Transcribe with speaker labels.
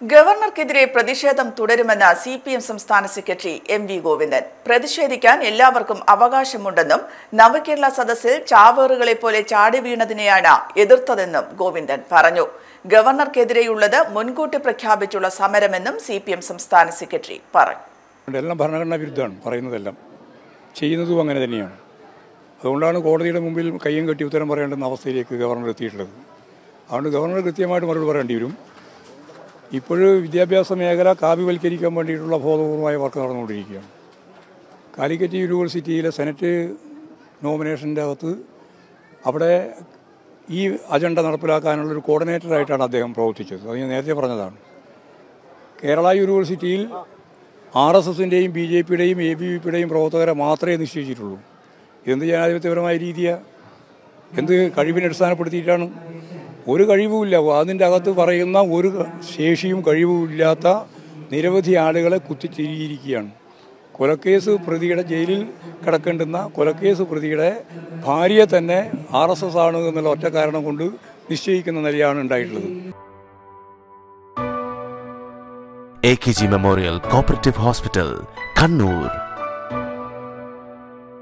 Speaker 1: ഗവർണർക്കെതിരെ പ്രതിഷേധം തുടരുമെന്ന് സി പി എം സംസ്ഥാന സെക്രട്ടറി എം വി ഗോവിന്ദൻ പ്രതിഷേധിക്കാൻ എല്ലാവർക്കും അവകാശമുണ്ടെന്നും നവകേരള സദസ്സിൽ ചാവേറുകളെ പോലെ ചാടി വീണതിനെയാണ് എതിർത്തതെന്നും ഗോവിന്ദൻ പറഞ്ഞു ഗവർണർക്കെതിരെയുള്ളത് മുൻകൂട്ടി പ്രഖ്യാപിച്ചുള്ള സമരമെന്നും സി പി എം സംസ്ഥാന സെക്രട്ടറി പറഞ്ഞു
Speaker 2: എല്ലാം ഭരണഘടനാ വിരുദ്ധമാണ് പറയുന്നതെല്ലാം ചെയ്യുന്നതും അങ്ങനെ തന്നെയാണ് അതുകൊണ്ടാണ് കോടതിയുടെ മുമ്പിൽ കയ്യും കെട്ടി ഉത്തരം പറയേണ്ടുന്ന അവസ്ഥയിലേക്ക് ഗവർണർ എത്തിയിട്ടുള്ളത് അതുകൊണ്ട് ഗവർണർ കൃത്യമായിട്ട് മറുപടി പറയേണ്ടി വരും ഇപ്പോഴും വിദ്യാഭ്യാസ മേഖല കാവ്യവൽക്കരിക്കാൻ വേണ്ടിയിട്ടുള്ള ബോധപൂർവമായ വർക്ക് നടന്നുകൊണ്ടിരിക്കുകയാണ് കാലിക്കറ്റ് യൂണിവേഴ്സിറ്റിയിലെ സെനറ്റ് നോമിനേഷൻ്റെ അകത്ത് അവിടെ ഈ അജണ്ട നടപ്പിലാക്കാനുള്ള ഒരു കോർഡിനേറ്ററായിട്ടാണ് അദ്ദേഹം പ്രവർത്തിച്ചത് അത് ഞാൻ നേരത്തെ പറഞ്ഞതാണ് കേരള യൂണിവേഴ്സിറ്റിയിൽ ആർ എസ് എസിൻ്റെയും ബി ജെ പിയുടെയും എ ബി വി പിയുടെയും പ്രവർത്തകരെ മാത്രമേ നിശ്ചയിച്ചിട്ടുള്ളൂ എന്ത് ജനാധിപത്യപരമായ രീതിയാ എന്ത് കഴിവിനെ അടിസ്ഥാനപ്പെടുത്തിയിട്ടാണ് ഒരു കഴിവുമില്ല അതിൻ്റെ അകത്ത് പറയുന്ന ഒരു ശേഷിയും കഴിവും ഇല്ലാത്ത നിരവധി ആളുകളെ കുത്തിത്തിരിയിരിക്കുകയാണ് കൊലക്കേസ് പ്രതിയുടെ ജയിലിൽ കിടക്കേണ്ടുന്ന കൊലക്കേസ് പ്രതിയുടെ ഭാര്യയെ തന്നെ ആർ എസ് എസ് ആണ് എന്നുള്ള ഒറ്റ കാരണം കൊണ്ട് നിശ്ചയിക്കുന്ന നിലയാണ് ഉണ്ടായിട്ടുള്ളത്
Speaker 3: A K G memorial cooperative hospital Kannur